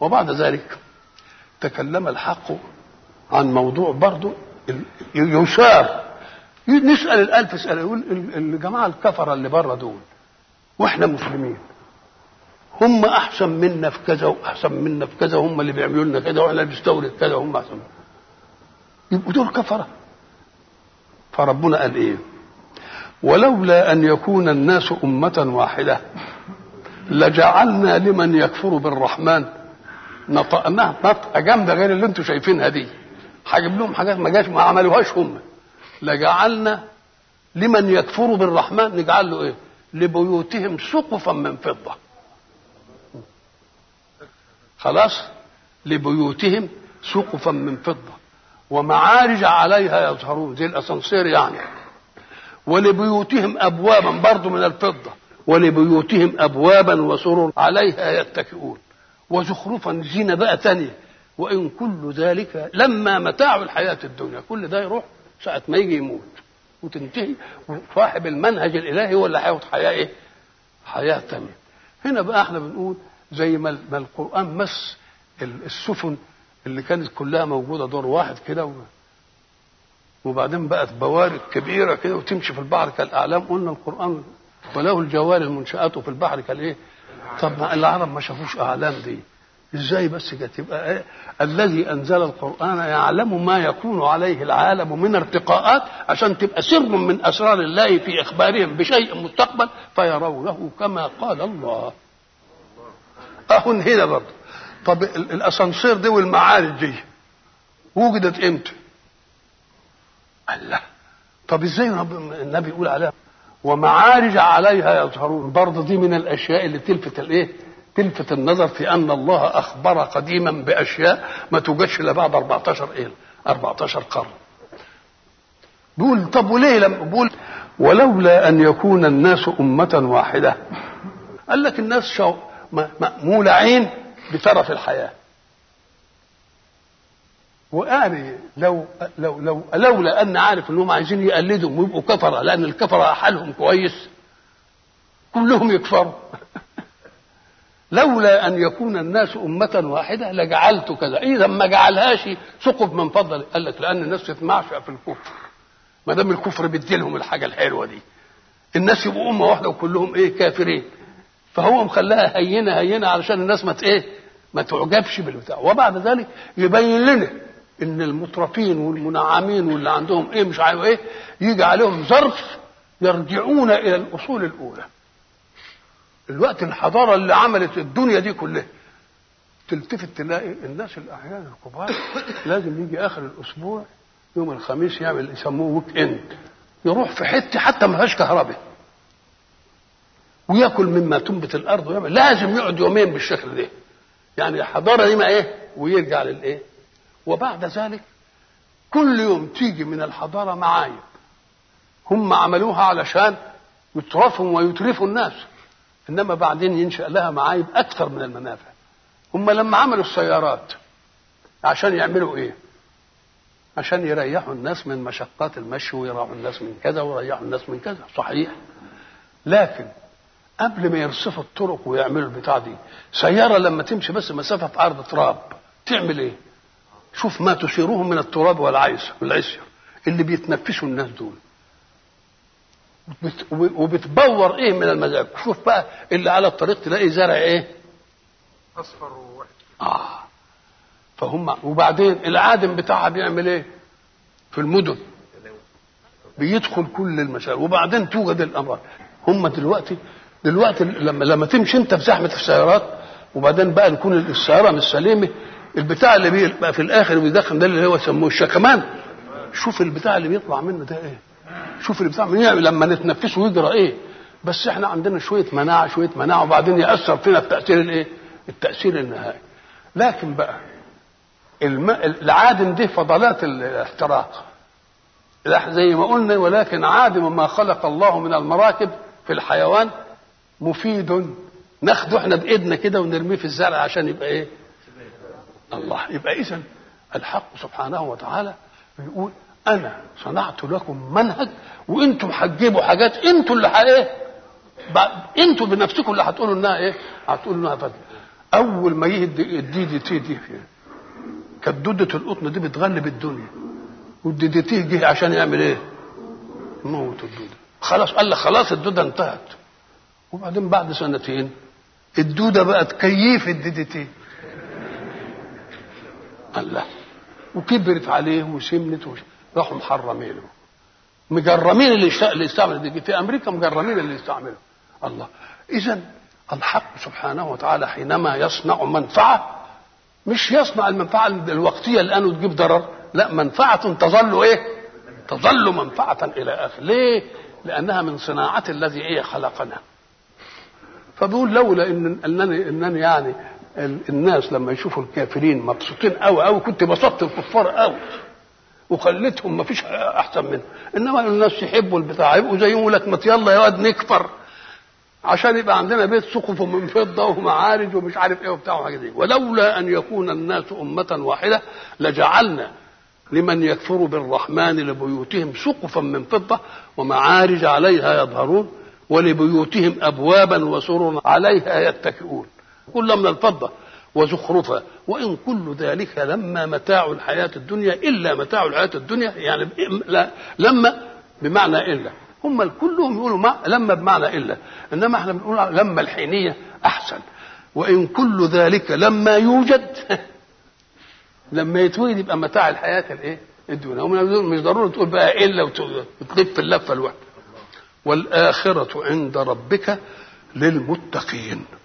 وبعد ذلك تكلم الحق عن موضوع برضه يشار نسال الالف اسال يقول الجماعه الكفره اللي بره دول واحنا مسلمين هم احسن منا في كذا واحسن منا في كذا هم اللي بيعملوا لنا كذا واحنا اللي بنستورد كذا وهم احسن يبقوا دول كفره فربنا قال ايه ولولا ان يكون الناس امه واحده لجعلنا لمن يكفر بالرحمن نطقناها نطقه جامده غير اللي انتم شايفينها دي هجيب لهم حاجات ما جاش ما عملوهاش هم لجعلنا لمن يكفر بالرحمن نجعل له ايه لبيوتهم سقفا من فضه خلاص لبيوتهم سقفا من فضه ومعارج عليها يظهرون زي الاسانسير يعني ولبيوتهم ابوابا برضه من الفضه ولبيوتهم ابوابا وسرر عليها يتكئون وزخرفا زينه بقى تانية وان كل ذلك لما متاع الحياه الدنيا كل ده يروح ساعه ما يجي يموت وتنتهي وصاحب المنهج الالهي هو اللي هياخد حياه ايه؟ حياه تانية هنا بقى احنا بنقول زي ما ما القران مس السفن اللي كانت كلها موجوده دور واحد كده وبعدين بقت بوارق كبيره كده وتمشي في البحر كالاعلام قلنا القران وله الجوار المنشآت في البحر كالايه؟ طب ما العرب ما شافوش اعلام دي ازاي بس كده تبقى إيه؟ الذي انزل القران يعلم ما يكون عليه العالم من ارتقاءات عشان تبقى سر من اسرار الله في اخبارهم بشيء مستقبل فيرونه كما قال الله اهن هنا برضه طب الاسانسير دي والمعارج دي وجدت امتى؟ الله طب ازاي النبي يقول عليها ومعارج عليها يظهرون برضه دي من الاشياء اللي تلفت الايه؟ تلفت النظر في ان الله اخبر قديما باشياء ما توجدش الا بعد 14 ايه 14 قرن بيقول طب وليه لما بيقول ولولا ان يكون الناس امه واحده قال لك الناس شو مولعين بترف الحياه وقال لو لو لو لولا ان عارف انهم عايزين يقلدوا ويبقوا كفره لان الكفره حالهم كويس كلهم يكفروا لولا ان يكون الناس امه واحده لجعلت كذا اذا ما جعلهاش سقف من فضل قال لك لان الناس تتمعشق في الكفر ما دام الكفر بيديلهم الحاجه الحلوه دي الناس يبقوا امه واحده وكلهم ايه كافرين فهو مخلاها هينه هينه علشان الناس ما ايه ما تعجبش بالبتاع وبعد ذلك يبين لنا ان المترفين والمنعمين واللي عندهم ايه مش عارف ايه يجي عليهم ظرف يرجعون الى الاصول الاولى الوقت الحضاره اللي عملت الدنيا دي كلها تلتفت تلاقي الناس الاحيان الكبار لازم يجي اخر الاسبوع يوم الخميس يعمل يسموه ويك اند يروح في حته حتى ما فيهاش كهرباء وياكل مما تنبت الارض ويعمل لازم يقعد يومين بالشكل ده يعني الحضاره دي ما ايه ويرجع للايه وبعد ذلك كل يوم تيجي من الحضاره معايب هم عملوها علشان يترفوا ويترفوا الناس انما بعدين ينشا لها معايب اكثر من المنافع هم لما عملوا السيارات عشان يعملوا ايه عشان يريحوا الناس من مشقات المشي ويريحوا الناس من كذا ويريحوا الناس من كذا صحيح لكن قبل ما يرصفوا الطرق ويعملوا البتاع دي سياره لما تمشي بس مسافه عرض تراب تعمل ايه شوف ما تثيرهم من التراب والعيس والعسر اللي بيتنفسوا الناس دول وبتبور ايه من المزاج شوف بقى اللي على الطريق تلاقي زرع ايه اصفر وواحد اه فهم وبعدين العادم بتاعها بيعمل ايه في المدن بيدخل كل المشاكل وبعدين توجد الامراض هم دلوقتي دلوقتي لما لما تمشي انت في زحمه السيارات وبعدين بقى نكون السياره مش سليمه البتاع اللي بيبقى في الاخر ويدخن ده اللي هو يسموه الشكمان شوف البتاع اللي بيطلع منه ده ايه شوف اللي بتاع من يعني لما نتنفسه يجرى ايه بس احنا عندنا شويه مناعه شويه مناعه وبعدين ياثر فينا التاثير الايه التاثير النهائي لكن بقى الم... العادم دي فضلات الاحتراق زي ما قلنا ولكن عادم ما خلق الله من المراكب في الحيوان مفيد ناخده احنا بايدنا كده ونرميه في الزرع عشان يبقى ايه الله يبقى اذا الحق سبحانه وتعالى بيقول انا صنعت لكم منهج وانتم هتجيبوا حاجات انتم اللي ايه انتم بنفسكم اللي هتقولوا انها ايه هتقولوا انها فضل اول ما يجي الدي تي دي فيها كانت دودة القطن دي بتغلب الدنيا والدي دي تي جه عشان يعمل ايه؟ موت الدودة خلاص قال لك خلاص الدودة انتهت وبعدين بعد سنتين الدودة بقت كيف الدي دي تي الله وكبرت عليه وسمنت وش... راحوا محرمينه مجرمين اللي يشت... اللي يستعمل دي في امريكا مجرمين اللي يستعمله الله اذا الحق سبحانه وتعالى حينما يصنع منفعه مش يصنع المنفعه الوقتيه الان تجيب ضرر لا منفعه تظل ايه تظل منفعه الى اخر ليه لانها من صناعه الذي ايه خلقنا فبيقول لولا ان انني انني يعني الناس لما يشوفوا الكافرين مبسوطين قوي قوي كنت بسطت الكفار قوي وخليتهم ما فيش احسن منه انما الناس يحبوا البتاع يبقوا زيهم يقول لك ما يلا يا واد نكفر عشان يبقى عندنا بيت سقف من فضه ومعارج ومش عارف ايه وبتاع وحاجه دي ولولا ان يكون الناس امه واحده لجعلنا لمن يكفر بالرحمن لبيوتهم سقفا من فضه ومعارج عليها يظهرون ولبيوتهم ابوابا وسررا عليها يتكئون كل من الفضه وزخرفا وان كل ذلك لما متاع الحياه الدنيا الا متاع الحياه الدنيا يعني لا لما بمعنى الا هم كلهم يقولوا ما لما بمعنى الا انما احنا بنقول لما الحينيه احسن وان كل ذلك لما يوجد لما يتوجد يبقى متاع الحياه الايه الدنيا هم مش ضروري تقول بقى الا وتلف اللفه الواحده والاخره عند ربك للمتقين